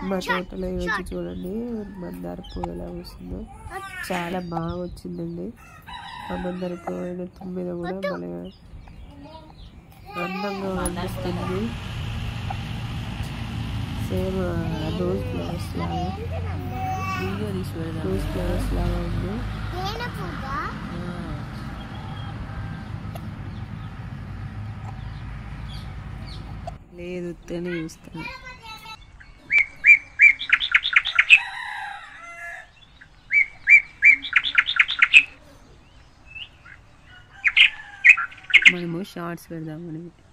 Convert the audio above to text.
మా తోటలో ఈరోజు చూడండి మందార పువ్వు ఎలా వస్తుందో చాలా బాగా వచ్చిందండి ఆ మందార పువ్వు అయిన మీద కూడా భలే అందంగా అనిపిస్తుంది సేమ్ రోజ్ ఫ్లవర్స్ లాగా వీడియో తీసి పెడదాం రోజ్ ఫ్లవర్స్ లాగా ఉంది తేనె పువ్వా లేదు ఉత్తనే చూస్తాను మనము షార్ట్స్ పెడదామని